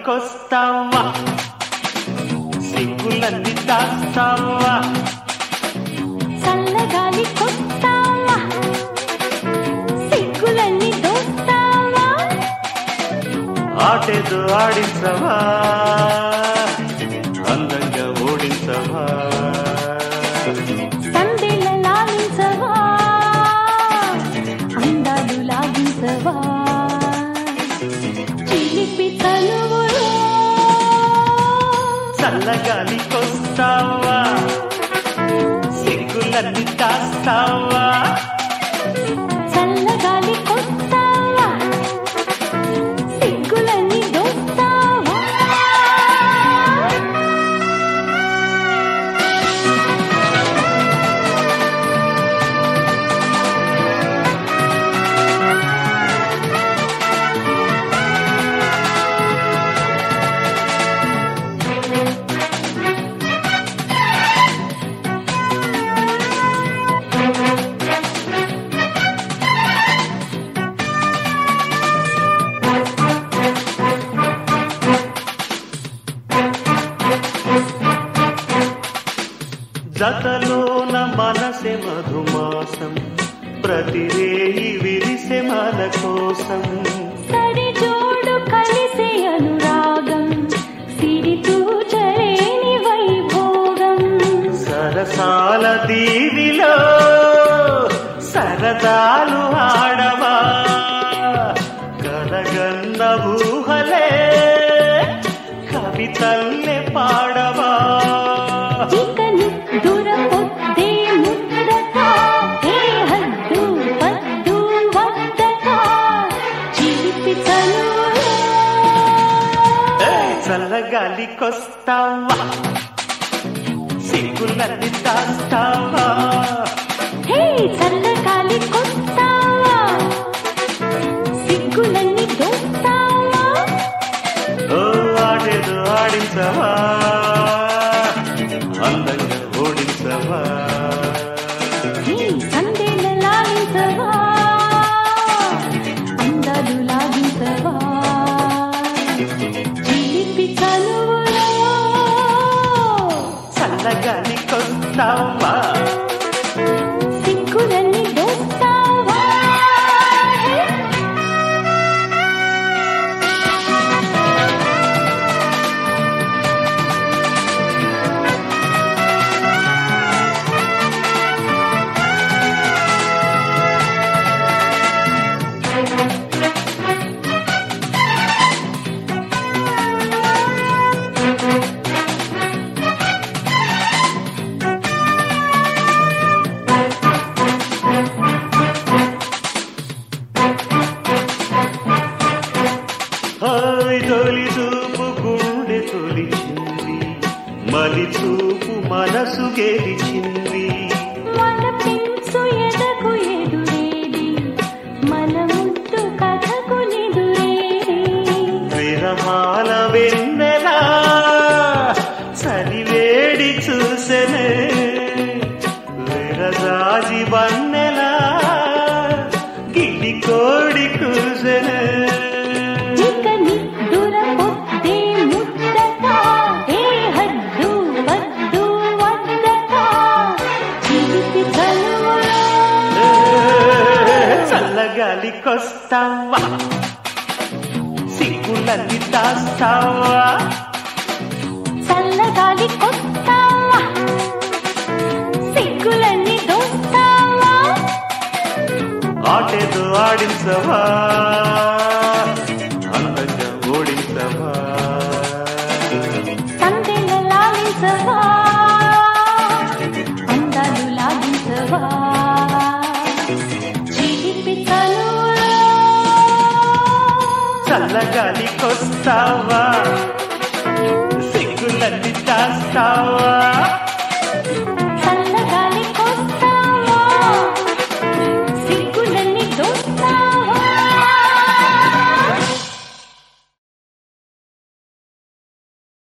చల్లగాలికొస్తావా సిగ్గులన్నీ దాస్తావా చల్లగాలి కొస్తావా సిగ్గులన్నీ దోస్తావా ఆటేదో ఆడించవా అందంగా ఓడించవా సందేల లాలించవా అందాలు లాగించవా చిలిపి తనువులో చల్లగాలికొస్తావా సిగ్గులన్నీ దాస్తావా చల్లగాలి కొస్తావా సిగ్గులన్నీ దోస్తావా జతలోన మనసె మధుమాసం ప్రతిరేయి విరిసె మన కోసం సరి జోడు కలిసే అనురాగం సిరి తూచలేని వైభోగం సరసాల దీవిలో సరదాలు ఆడవా కలగన్న ఊహలే కవితల్లే పాడవా ఇకని దురపొద్దే ముద్దట ఏ హద్దు పద్దు వద్దట చిలిపి చనువులో ఏయ్, చల్లగాలికొస్తావా సిగ్గులన్నీ దాస్తావా హే చల్లగాలి కొస్తావా సిగ్గులన్నీ దోస్తావా ఓ ఆడేదో ఆడించవా అందంగా ఓడించవా హే సందేల లాలించవా అందాలు లాగించవా చిలిపి చనువులో చల్లగాలికొస్తావా సిగ్గులన్నీ దోస్తావా హాయ్ తొలి చూపు గుండె తొలిచింది మలి చూపు మనసు గెలిచింది మన పిలుసు ఎదకు ఎదురేది మన ముద్దు కథకు నిదురేది విరమాల వెన్నెలా చలివేడి చూసెనే విరజాజి వన్నెలా గిడి కోడి కూసెనే ఇక నిద్దుర పొద్దే ముద్దట ఏ హద్దు వద్దు వద్దట చిలిపి చనువులో చల్లగాలికొస్తావా సిగ్గులన్నీ దాస్తావా చల్లగాలి కొస్తావా సిగ్గులన్నీ దోస్తావా ఆటేదో ఆడించవా అందంగా ఓడించవా సందెల లాలించవా అందాలు లాగించవా చిలిపి చనువులో చల్లగాలికొస్తావా సిగ్గులన్నీ దాస్తావా